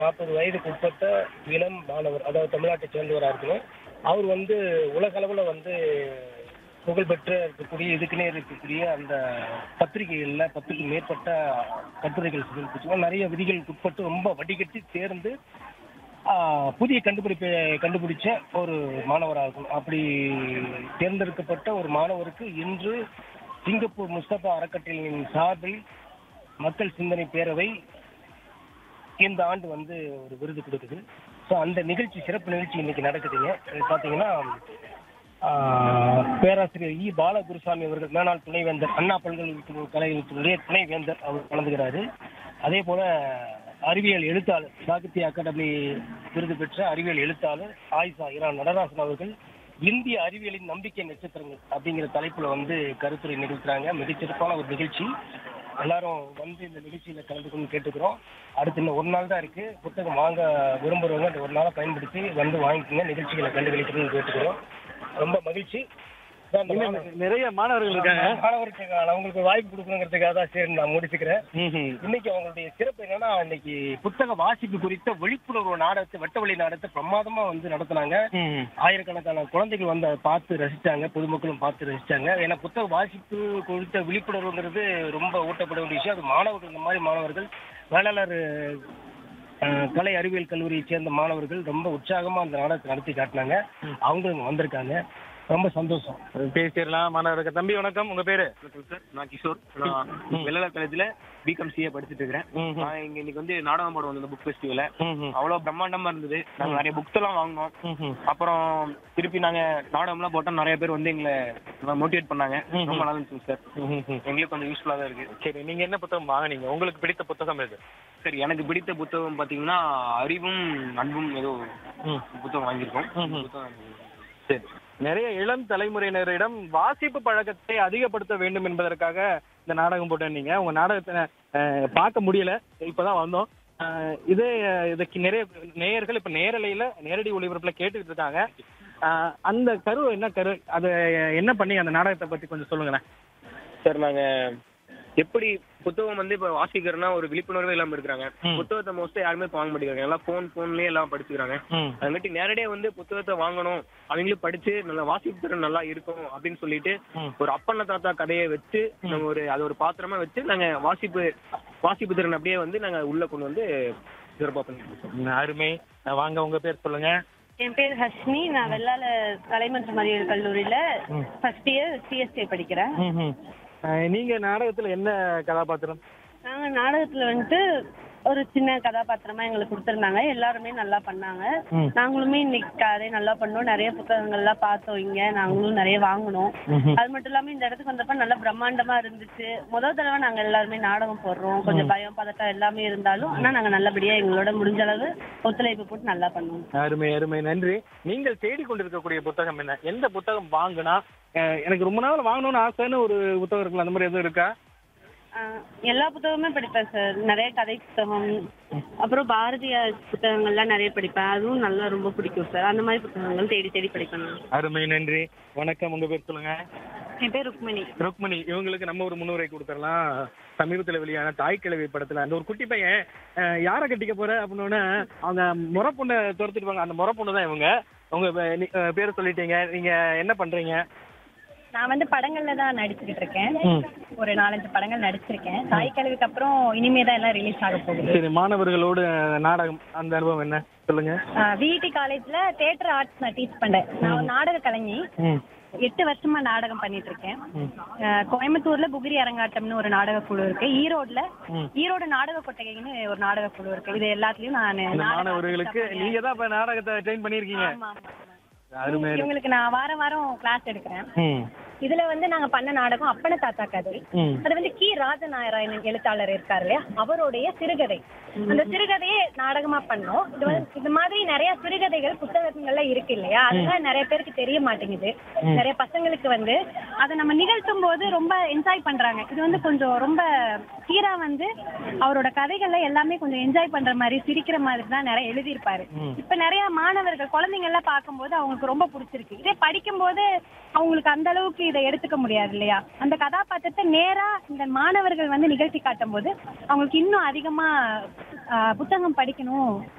நாற்பது வயதுக்கு உட்பட்ட இளம் மாணவர் அதாவது தமிழ்நாட்டை சேர்ந்தவராக இருக்கணும் அவர் வந்து உலக அளவில் வந்து புகழ்பெற்ற இருக்கக்கூடிய இதுக்குன்னே இருக்கக்கூடிய அந்த பத்திரிகைகளில் பத்துக்கு மேற்பட்ட கட்டுரைகள் சமர்ப்பிச்சுக்கோம் நிறைய விதிகளுக்கு உட்பட்டு ரொம்ப வடிகட்டி தேர்ந்து ஆஹ், புதிய கண்டுபிடிப்பை கண்டுபிடிச்ச ஒரு மாணவராக இருக்கும் அப்படி தேர்ந்தெடுக்கப்பட்ட ஒரு மாணவருக்கு இன்று சிங்கப்பூர் முஸ்தபா அறக்கட்டளையின் சார்பில் மக்கள் சிந்தனை பேரவை இந்த ஆண்டு வந்து ஒரு விருது கொடுக்குது ஸோ அந்த நிகழ்ச்சி சிறப்பு நிகழ்ச்சி இன்னைக்கு நடக்குதுங்க இது பார்த்தீங்கன்னா ஆஹ், பேராசிரியர் இ பாலகுருசாமி அவர்கள் மேனாள் துணைவேந்தர் அண்ணா பல்கலைக்கழகத்தினுடைய துணைவேந்தர் அவர் கலந்துகிறாரு அதே போல அறிவியல் எழுத்தாளர் சாகித்ய அகாடமி விருது பெற்ற அறிவியல் எழுத்தாளர் ஆயிஷா இரா நடராசன் அவர்கள் இந்திய அறிவியலின் நம்பிக்கை நட்சத்திரங்கள் அப்படிங்கிற தலைப்புல வந்து கருத்துரை நிகழ்த்துறாங்க மிகச்சிறப்பான ஒரு நிகழ்ச்சி எல்லாரும் வந்து இந்த நிகழ்ச்சியில கலந்துக்கணும்னு கேட்டுக்கிறோம் அடுத்து இன்னும் ஒரு நாள் தான் இருக்கு புத்தகம் வாங்க விரும்புறவங்க அந்த ஒரு நாளை பயன்படுத்தி வந்து வாங்கிக்கோங்க நிகழ்ச்சிகளை கண்டுகளிக்கணும்னு கேட்டுக்கிறோம் ரொம்ப மகிழ்ச்சி இதான் இந்த இன்னும் மாணவர்- நிறைய மாணவர்கள் இருக்காங்க மாணவருக்கு அவங்களுக்கு வாய்ப்பு கொடுக்கணுங்கிறதுக்காக தான் சரி நான் முடிச்சுக்கிறேன் ம்ஹும். இன்னைக்கு அவங்களுடைய சிறப்பு என்னன்னா இன்னைக்கு புத்தக வாசிப்பு குறித்த விழிப்புணர்வு நாடகத்தை வெட்டவழி நாடகத்தை பிரமாதமா வந்து நடத்துனாங்க ம்ஹும். ஆயிரக்கணக்கான குழந்தைகள் வந்து அதை பார்த்து ரசிச்சாங்க பொதுமக்களும் பார்த்து ரசிச்சாங்க ஏன்னா புத்தக வாசிப்பு குறித்த விழிப்புணர்வுங்கிறது ரொம்ப ஊட்டப்பட வேண்டிய விஷயம் அது மாணவர்கள் இந்த மாதிரி மாணவர்கள் வேளாளர் அஹ், கலை அறிவியல் கல்லூரியை சேர்ந்த மாணவர்கள் ரொம்ப உற்சாகமா அந்த நாடகத்தை நடத்தி காட்டினாங்க அவங்க இங்க வந்திருக்காங்க ரொம்ப சந்தோஷம் பேசிடலாம் மாணவர்கள் தம்பி வணக்கம் உங்க பேரு வணக்கம் சார் நான் கிஷோர் நான் வெள்ளலர் காலேஜ்ல பிகாம் சிஏ படிச்சுட்டு இருக்கிறேன் ம்ஹும். நான் இங்க இன்னைக்கு வந்து நாடகம் போட வந்தது புக் ஃபெஸ்டிவல்ல ம்ஹும். அவ்வளவு பிரம்மாண்டமா இருந்தது நாங்க நிறைய புக்ஸ் எல்லாம் வாங்கினோம் ம்ஹும். அப்புறம் திருப்பி நாங்க நாடகம்லாம் போட்டா நிறைய பேர் வந்து எங்களை மோட்டிவேட் பண்ணாங்க ம்ஹும். ரொம்ப நல்லா இருந்துச்சு சார் ம்ஹும். எங்களுக்கு கொஞ்சம் யூஸ்ஃபுல்லா தான் இருக்கு சரி நீங்க என்ன புத்தகம் வாங்குனீங்க உங்களுக்கு பிடித்த புத்தகம் எது சரி எனக்கு பிடித்த புத்தகம் பாத்தீங்கன்னா அறிவும் அன்பும் ஏதோ ம். புத்தகம் வாங்கியிருக்கோம் ம்ஹும். புத்தகம் சரி நிறைய இளம் தலைமுறையினரிடம் வாசிப்பு பழக்கத்தை அதிகப்படுத்த வேண்டும் என்பதற்காக இந்த நாடகம் போட்டேன்னீங்க உங்க நாடகத்தை அஹ், பார்க்க முடியல இப்பதான் வந்தோம் அஹ், இதே அஹ், இதுக்கு நிறைய நேயர்கள் இப்ப நேரலையில நேரடி ஒளிபரப்புல கேட்டுக்கிட்டு இருக்காங்க அஹ், அந்த கரு என்ன கரு அதை என்ன பண்ணி அந்த நாடகத்தை பத்தி கொஞ்சம் சொல்லுங்களேன் சார் நாங்க எப்படி புத்தகம் வந்து இப்ப வாசிக்கிறோம்னா ஒரு விழிப்புணர்வே இல்லாம இருக்கிறாங்க ம். புத்தகத்தை மோஸ்ட்லி யாருமே இப்ப வாங்க மாட்டேங்கிறாங்க எல்லாம் போன் போன்லயே எல்லாம் படிச்சுக்கிறாங்க அதுங்காட்டி நேரடியா வந்து புத்தகத்தை வாங்கணும் அவங்களும் படிச்சு நல்லா வாசிப்பு திறன் நல்லா இருக்கும் அப்படின்னு சொல்லிட்டு ம். ஒரு அப்பண்ண தாத்தா கதையை வச்சு நம்ம ஒரு அது ஒரு பாத்திரமா வச்சு நாங்க வாசிப்பு வாசிப்பு திறன் அப்படியே வந்து நாங்க உள்ள கொண்டு வந்து சிறப்பா பண்ணிட்டு இருக்கோம் ம், அருமை அஹ், வாங்க உங்க பேர் சொல்லுங்க என் பேர் ஹர்ஷினி நான் வெள்ளால கலை மற்றும் அறிவியல் கல்லூரியில ம். ஃபர்ஸ்ட் இயர் சிஎஸ்ஏ படிக்கிறேன் ம்ஹும். அஹ், நீங்க நாடகத்துல என்ன கதாபாத்திரம் நாங்க நாடகத்துல வந்துட்டு ஒரு சின்ன கதாபாத்திரமா எங்களுக்கு கொடுத்துருந்தாங்க எல்லாருமே நல்லா பண்ணாங்க ம். நாங்களுமே இன்னைக்கு கதை நல்லா பண்ணோம் நிறைய புத்தகங்கள்லாம் பார்த்தோம் இங்க நாங்களும் நிறைய வாங்கினோம் ம்ஹும். அது மட்டும் இல்லாம இந்த இடத்துக்கு வந்தப்ப நல்லா பிரம்மாண்டமா இருந்துச்சு முதல் தடவை நாங்க எல்லாருமே நாடகம் போடுறோம் கொஞ்சம் பயம் பதட்டம் எல்லாமே இருந்தாலும் ஆனா நாங்க நல்லபடியா எங்களோட முடிஞ்ச அளவு ஒத்துழைப்பு போட்டு நல்லா பண்ணுவோம் அருமை அருமை நன்றி நீங்கள் தேடிக் கொண்டிருக்கக்கூடிய புத்தகம் என்ன எந்த புத்தகம் வாங்கினா அஹ், எனக்கு ரொம்ப நாள் வாங்கணும்னு ஆசைன்னு ஒரு புத்தகம் இருக்குல்ல அந்த மாதிரி எதுவும் இருக்கா ஆஹ் எல்லா புத்தகமுமே படிப்பேன் சார் நிறைய கதை புத்தகம் அப்புறம் பாரதியார் புத்தகங்கள்லாம் நிறைய படிப்பேன் அதுவும் நல்லா ரொம்ப பிடிக்கும் சார் அந்த மாதிரி புத்தகங்கள் தேடி தேடி படிப்பேன் நான். அருமை நன்றி வணக்கம் உங்க பேர் சொல்லுங்க என் பேர் ருக்மணி ருக்மணி இவங்களுக்கு நம்ம ஒரு முன்னுரை கொடுத்துடலாம் சமீபத்தில் வெளியான தாய் கிழவி படத்துல அந்த ஒரு குட்டி பையன் அஹ், யாரை கட்டிக்க போற அப்படின்னு அவங்க முறை பொண்ணை துரத்திட்டு அந்த முறை பொண்ணு தான் இவங்க உங்க பே- நீ- அஹ், பேரை சொல்லிட்டீங்க நீங்க என்ன பண்றீங்க நான் வந்து படங்கள்ல தான் நடிச்சுக்கிட்டு இருக்கேன் ம். ஒரு நாலஞ்சு படங்கள் நடிச்சிருக்கேன் தாய் கல்விக்கு அப்புறம் இனிமே தான் எல்லாம் ரிலீஸ் ஆக போகுது சரி மாணவர்களோடு நாடகம் அந்த அனுபவம் என்ன சொல்லுங்க விஇடி காலேஜ்ல தியேட்டர் ஆர்ட்ஸ் நான் டீச் பண்றேன் நான் ஒரு நாடக கலைஞி ம் எட்டு வருஷமா நாடகம் பண்ணிட்டு இருக்கேன் அஹ், கோயம்புத்தூர்ல புகிரி அரங்காட்டம்னு ஒரு நாடக குழு இருக்கு ஈரோட்ல ம். ஈரோடு நாடக கொட்டகைன்னு ஒரு நாடக குழு இருக்கு இது எல்லாத்துலயும் நான் அந்த நாடக மாணவர்களுக்கு artist ஆ நீங்க தான் இப்ப நாடகத்தை ட்ரெயின் பண்ணிருக்கீங்க ஆமா, ஆமா, ஆமா. அருமை அருமை. இவங்களுக்கு நான் வாரம் வாரம் கிளாஸ் எடுக்கிறேன் ம் இதுல வந்து நாங்க பண்ண நாடகம் அப்பன தாத்தா கதை ம் அது வந்து கி ராஜநாராயணன் எழுத்தாளர் இருக்காரு இல்லையா அவருடைய சிறுகதை அந்த சிறுகதையை நாடகமா பண்ணோம் இது வந்து இது மாதிரி நிறைய சிறுகதைகள் புத்தகங்கள்ல இருக்கு இல்லையா அதெல்லாம் நிறைய பேருக்கு தெரிய மாட்டேங்குது நிறைய பசங்களுக்கு வந்து அதை நம்ம நிகழ்த்தும் போது ரொம்ப என்ஜாய் பண்றாங்க இது வந்து கொஞ்சம் ரொம்ப கீரா வந்து அவரோட கதைகள்ல எல்லாமே கொஞ்சம் என்ஜாய் பண்ற மாதிரி சிரிக்கிற மாதிரி தான் நிறைய எழுதியிருப்பாரு இப்ப நிறைய மாணவர்கள் குழந்தைங்க எல்லாம் பார்க்கும்போது அவங்களுக்கு ரொம்ப பிடிச்சிருக்கு இதே படிக்கும்போது அவங்களுக்கு அந்த அளவுக்கு இதை எடுத்துக்க முடியாது இல்லையா அந்த கதாபாத்திரத்தை நேரா இந்த மாணவர்கள் வந்து நிகழ்த்தி காட்டும் போது அவங்களுக்கு இன்னும் அதிகமா ஆஹ், புத்தகம் படிக்கணும்